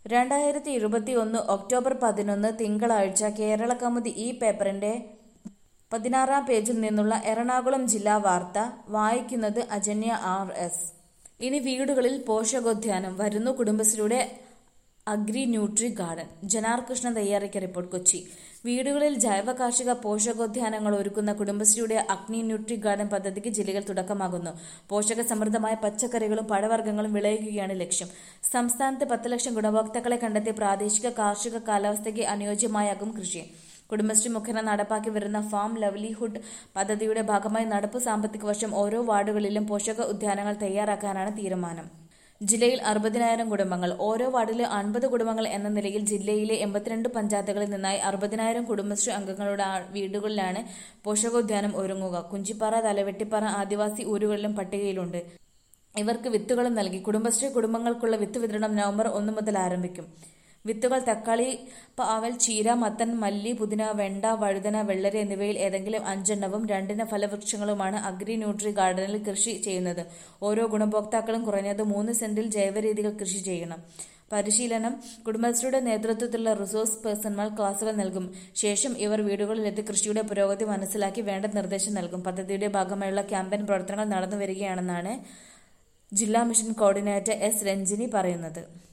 രണ്ടായിരത്തി ഇരുപത്തിയൊന്ന് ഒക്ടോബർ പതിനൊന്ന് തിങ്കളാഴ്ച കേരള കൗമുദി ഈ പേപ്പറിന്റെ പതിനാറാം പേജിൽ നിന്നുള്ള എറണാകുളം ജില്ലാ വാർത്ത വായിക്കുന്നത് അജന്യ ആർ എസ് ഇനി വീടുകളിൽ പോഷകോദ്യാനം വരുന്നു കുടുംബശ്രീയുടെ agri nutri garden Janar Krishnan തയ്യാറാക്കിയ റിപ്പോർട്ട് കൊച്ചി വീടുകളിൽ ജൈവ കാർഷിക പോഷകോദ്യാനങ്ങൾ ഒരുക്കുന്ന കുടുംബശ്രീയുടെ അഗ്നി ന്യൂട്രി ഗാർഡൻ പദ്ധതിക്ക് ജില്ലയിൽ തുടക്കമാകുന്നു പോഷക സമൃദ്ധമായ പച്ചക്കറികളും പഴവർഗ്ഗങ്ങളും വിളയിക്കുകയാണ് ലക്ഷ്യം സംസ്ഥാനത്ത് പത്ത് ലക്ഷം ഗുണഭോക്താക്കളെ കണ്ടെത്തി പ്രാദേശിക കാർഷിക കാലാവസ്ഥയ്ക്ക് അനുയോജ്യമായാകും കൃഷി കുടുംബശ്രീ മുഖേന നടപ്പാക്കി വരുന്ന ഫാം ലവ്ലിഹുഡ് പദ്ധതിയുടെ ഭാഗമായി നടപ്പ് സാമ്പത്തിക വർഷം ഓരോ വാർഡുകളിലും പോഷക ഉദ്യാനങ്ങൾ തയ്യാറാക്കാനാണ് തീരുമാനം ജില്ലയിൽ അറുപതിനായിരം കുടുംബങ്ങൾ ഓരോ വാർഡിലും അൻപത് കുടുംബങ്ങൾ എന്ന നിലയിൽ ജില്ലയിലെ എൺപത്തിരണ്ട് പഞ്ചായത്തുകളിൽ നിന്നായി അറുപതിനായിരം കുടുംബശ്രീ അംഗങ്ങളുടെ ആ- വീടുകളിലാണ് പോഷകോദ്യാനം ഒരുങ്ങുക കുഞ്ചിപ്പാറ തലവെട്ടിപ്പാറ ആദിവാസി ഊരുകളിലും പട്ടികയിലുണ്ട് ഇവർക്ക് വിത്തുകളും നൽകി കുടുംബശ്രീ കുടുംബങ്ങൾക്കുള്ള വിത്ത് വിതരണം നവംബർ ഒന്ന് മുതൽ ആരംഭിക്കും വിത്തുകൾ തക്കാളി പാവൽ ചീര മത്തൻ മല്ലി പുതിന വെണ്ട വഴുതന വെള്ളരി എന്നിവയിൽ ഏതെങ്കിലും അഞ്ചെണ്ണവും രണ്ടിന ഫലവൃക്ഷങ്ങളുമാണ് അഗ്രി ന്യൂട്രി ഗാർഡനിൽ കൃഷി ചെയ്യുന്നത് ഓരോ ഗുണഭോക്താക്കളും കുറഞ്ഞത് മൂന്ന് സെന്റിൽ ജൈവരീതികൾ കൃഷി ചെയ്യണം പരിശീലനം കുടുംബശ്രീയുടെ നേതൃത്വത്തിലുള്ള റിസോഴ്സ് പേഴ്സൺമാർ ക്ലാസുകൾ നൽകും ശേഷം ഇവർ വീടുകളിലെത്തി കൃഷിയുടെ പുരോഗതി മനസ്സിലാക്കി വേണ്ട നിർദ്ദേശം നൽകും പദ്ധതിയുടെ ഭാഗമായുള്ള ക്യാമ്പയിൻ പ്രവർത്തനങ്ങൾ നടന്നു വരികയാണെന്നാണ് ജില്ലാ മിഷൻ കോർഡിനേറ്റർ എസ് രഞ്ജിനി പറയുന്നത്